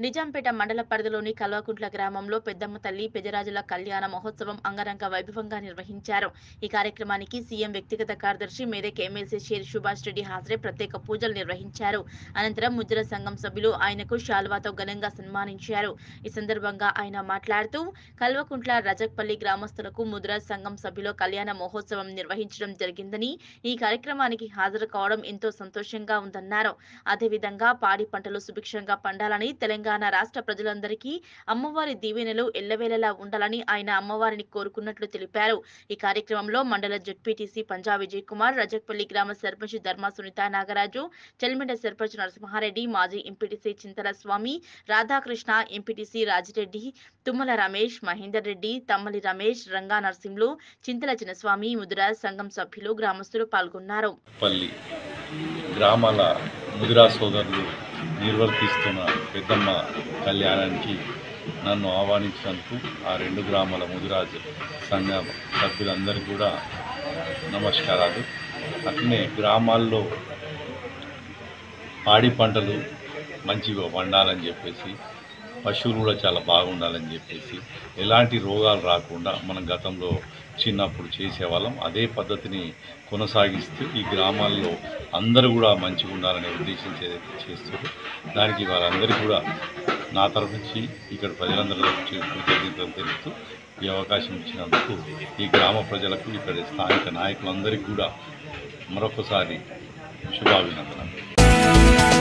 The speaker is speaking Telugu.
నిజాంపేట మండల పరిధిలోని కల్వకుంట్ల గ్రామంలో పెద్దమ్మ తల్లి పెజరాజుల కళ్యాణ మహోత్సవం అంగరంగ వైభవంగా నిర్వహించారు ఈ కార్యక్రమానికి సీఎం వ్యక్తిగత కార్యదర్శి మేదక్ ఎమ్మెల్సీ షేర్ సుభాష్ రెడ్డి హాజరై ప్రత్యేక పూజలు నిర్వహించారు అనంతరం ముద్ర సంఘం సభ్యులు ఆయనకు శాల్వాతో ఘనంగా సన్మానించారు ఈ సందర్భంగా ఆయన మాట్లాడుతూ కల్వకుంట్ల రజక్పల్లి గ్రామస్తులకు ముద్ర సంఘం సభ్యులు కళ్యాణ మహోత్సవం నిర్వహించడం జరిగిందని ఈ కార్యక్రమానికి హాజరు కావడం ఎంతో సంతోషంగా ఉందన్నారు అదేవిధంగా పాడి పంటలు సుభిక్షంగా పండాలని తెలంగాణ రాష్ట్ర ప్రజలందరికీ అమ్మవారి దీవెనలు ఎల్లవేళలా ఉండాలని ఆయన అమ్మవారిని కోరుకున్నట్లు తెలిపారు ఈ కార్యక్రమంలో మండల జడ్పీటీసీ పంజా విజయ్ కుమార్ రజక్పల్లి గ్రామ సర్పంచ్ ధర్మ సునీత నాగరాజు చెల్మిడ సర్పంచ్ నరసింహారెడ్డి మాజీ ఎంపీటీసీ చింతల స్వామి రాధాకృష్ణ ఎంపీటీసీ రాజిరెడ్డి తుమ్మల రమేష్ మహేందర్ రెడ్డి తమ్మలి రమేష్ రంగా నరసింహులు చింతల చిన్నస్వామి ముదిరాజ్ సంఘం సభ్యులు గ్రామస్తులు పాల్గొన్నారు పల్లి గ్రామాల ముదిరా సోదరులు నిర్వర్తిస్తున్న పెద్దమ్మ కళ్యాణానికి నన్ను ఆహ్వానించినందుకు ఆ రెండు గ్రామాల ముదిరాజ్ సంఘ సభ్యులందరికీ కూడా నమస్కారాలు అట్లనే గ్రామాల్లో పాడి పంటలు మంచిగా వండాలని చెప్పేసి పశువులు కూడా చాలా బాగుండాలని చెప్పేసి ఎలాంటి రోగాలు రాకుండా మనం గతంలో చిన్నప్పుడు చేసేవాళ్ళం అదే పద్ధతిని కొనసాగిస్తూ ఈ గ్రామాల్లో అందరూ కూడా మంచిగా ఉండాలనే ఉద్దేశం చే- చేస్తారు దానికి వారందరికీ కూడా నా తరఫు నుంచి ఇక్కడ ప్రజలందరి తరఫు నుంచి కృతజ్ఞతలు తెలుపుతూ ఈ అవకాశం ఇచ్చినందుకు ఈ గ్రామ ప్రజలకు ఇక్కడ స్థానిక నాయకులందరికీ కూడా మరొకసారి శుభాభినందనలు